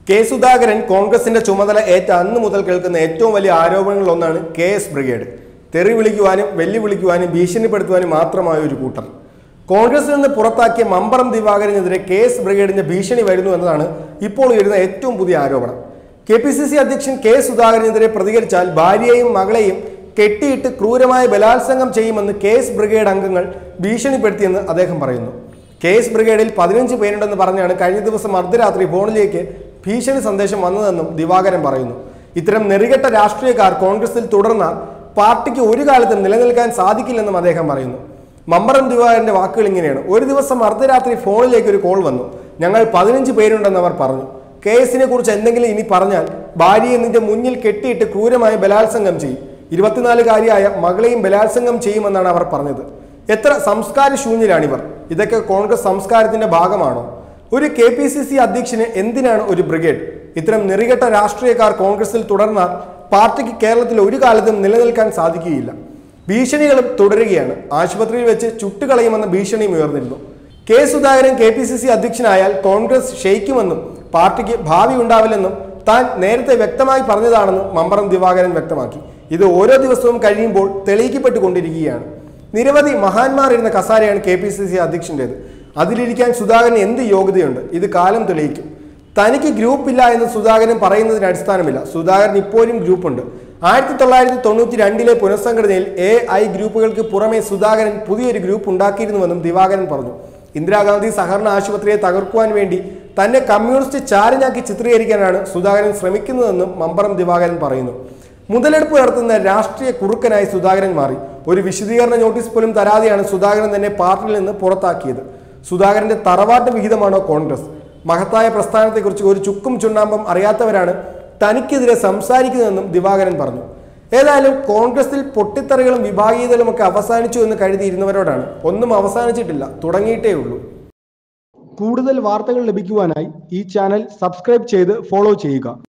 K Sudhakaran കോൺഗ്രസിന്റെ ചുമതല ഏറ്റ അന്ന് മുതൽ കേൾക്കുന്ന ഏറ്റവും വലിയ ആരോപണങ്ങളിൽ ഒന്നാണ് കെ എസ് ബ്രിഗേഡ് തെറി വിളിക്കുവാനും വെല്ലുവിളിക്കുവാനും ഭീഷണിപ്പെടുത്തുവാനും മാത്രമായ ഒരു കൂട്ടർ കോൺഗ്രസിൽ നിന്ന് പുറത്താക്കിയ മമ്പറം ദിവാകരനെതിരെ കെ എസ് ബ്രിഗേഡിന്റെ ഭീഷണി വരുന്നു എന്നതാണ് ഇപ്പോൾ ഉയരുന്ന ഏറ്റവും പുതിയ ആരോപണം കെ പി സി സി അധ്യക്ഷൻ കെ സുധാകരനെതിരെ പ്രതികരിച്ചാൽ ഭാര്യയെയും മകളെയും കെട്ടിയിട്ട് ക്രൂരമായ ബലാത്സംഗം ചെയ്യുമെന്ന് കെ എസ് ബ്രിഗേഡ് അംഗങ്ങൾ ഭീഷണിപ്പെടുത്തിയെന്ന് അദ്ദേഹം പറയുന്നു കെ എസ് ബ്രിഗേഡിൽ പതിനഞ്ച് പേരുണ്ടെന്ന് പറഞ്ഞാണ് കഴിഞ്ഞ ദിവസം അർദ്ധരാത്രി ഫോണിലേക്ക് ഭീഷണി സന്ദേശം വന്നതെന്നും ദിവാകരൻ പറയുന്നു ഇത്തരം നെറികെട്ട രാഷ്ട്രീയക്കാർ കോൺഗ്രസിൽ തുടർന്നാൽ പാർട്ടിക്ക് ഒരു കാലത്തും നിലനിൽക്കാൻ സാധിക്കില്ലെന്നും അദ്ദേഹം പറയുന്നു മമ്പറം ദിവാകരന്റെ വാക്കുകൾ ഇങ്ങനെയാണ് ഒരു ദിവസം അർദ്ധരാത്രി ഫോണിലേക്ക് ഒരു കോൾ വന്നു ഞങ്ങൾ പതിനഞ്ച് പേരുണ്ടെന്ന് അവർ പറഞ്ഞു കെ എസിനെ കുറിച്ച് എന്തെങ്കിലും ഇനി പറഞ്ഞാൽ ഭാര്യയെ നിന്റെ മുന്നിൽ കെട്ടിയിട്ട് ക്രൂരമായി ബലാത്സംഗം ചെയ്യും ഇരുപത്തിനാലുകാരിയായ മകളെയും ബലാത്സംഗം ചെയ്യുമെന്നാണ് അവർ പറഞ്ഞത് എത്ര സംസ്കാര ശൂന്യരാണിവർ ഇതൊക്കെ കോൺഗ്രസ് സംസ്കാരത്തിന്റെ ഭാഗമാണോ ഒരു കെ പി സി സി അധ്യക്ഷന് എന്തിനാണ് ഒരു ബ്രിഗേഡ് ഇത്തരം നെറികെട്ട രാഷ്ട്രീയക്കാർ കോൺഗ്രസിൽ തുടർന്നാൽ പാർട്ടിക്ക് കേരളത്തിൽ ഒരു കാലത്തും നിലനിൽക്കാൻ സാധിക്കുകയില്ല ഭീഷണികളും തുടരുകയാണ് ആശുപത്രിയിൽ വെച്ച് ചുട്ടുകളയുമെന്ന ഭീഷണിയും ഉയർന്നിരുന്നു K Sudhakaran K P C C അധ്യക്ഷനായാൽ കോൺഗ്രസ് ക്ഷയിക്കുമെന്നും പാർട്ടിക്ക് ഭാവി ഉണ്ടാവില്ലെന്നും താൻ നേരത്തെ വ്യക്തമായി പറഞ്ഞതാണെന്നും മമ്പറം ദിവാകരൻ വ്യക്തമാക്കി ഇത് ഓരോ ദിവസവും കഴിയുമ്പോൾ തെളിയിക്കപ്പെട്ടുകൊണ്ടിരിക്കുകയാണ് നിരവധി മഹാന്മാർ ഇരുന്ന കസാരയാണ് കെ പി സി സി അധ്യക്ഷൻ്റേത് അതിലിരിക്കാൻ സുധാകരന് എന്ത് യോഗ്യതയുണ്ട് ഇത് കാലം തെളിയിക്കും തനിക്ക് ഗ്രൂപ്പില്ല എന്ന് സുധാകരൻ പറയുന്നതിന് അടിസ്ഥാനമില്ല സുധാകരൻ ഇപ്പോഴും ഗ്രൂപ്പുണ്ട് ആയിരത്തി തൊള്ളായിരത്തി തൊണ്ണൂറ്റി രണ്ടിലെ പുനഃസംഘടനയിൽ എ ഐ ഗ്രൂപ്പുകൾക്ക് പുറമെ സുധാകരൻ പുതിയൊരു ഗ്രൂപ്പ് ഉണ്ടാക്കിയിരുന്നുവെന്നും ദിവാകരൻ പറഞ്ഞു ഇന്ദിരാഗാന്ധി സഹകരണ ആശുപത്രിയെ തകർക്കുവാൻ വേണ്ടി തന്നെ കമ്മ്യൂണിസ്റ്റ് ചാരനാക്കി ചിത്രീകരിക്കാനാണ് സുധാകരൻ ശ്രമിക്കുന്നതെന്നും മമ്പറം ദിവാകരൻ പറയുന്നു മുതലെടുപ്പ് നടത്തുന്ന രാഷ്ട്രീയ കുറുക്കനായി സുധാകരൻ മാറി ഒരു വിശദീകരണ നോട്ടീസ് പോലും തരാതെയാണ് സുധാകരൻ തന്നെ പാർട്ടിയിൽ നിന്ന് പുറത്താക്കിയത് സുധാകരന്റെ തറവാട്ട് വിഹിതമാണോ കോൺഗ്രസ് മഹത്തായ പ്രസ്ഥാനത്തെക്കുറിച്ച് ഒരു ചുക്കും ചുണ്ണാമ്പും അറിയാത്തവരാണ് തനിക്കെതിരെ സംസാരിക്കുന്നതെന്നും ദിവാകരൻ പറഞ്ഞു ഏതായാലും കോൺഗ്രസിൽ പൊട്ടിത്തെറികളും വിഭാഗീയതകളും ഒക്കെ അവസാനിച്ചു എന്ന് കരുതിയിരുന്നവരോടാണ് ഒന്നും അവസാനിച്ചിട്ടില്ല തുടങ്ങിയിട്ടേ ഉള്ളൂ കൂടുതൽ വാർത്തകൾ ലഭിക്കുവാനായി ഈ ചാനൽ സബ്സ്ക്രൈബ് ചെയ്ത് ഫോളോ ചെയ്യുക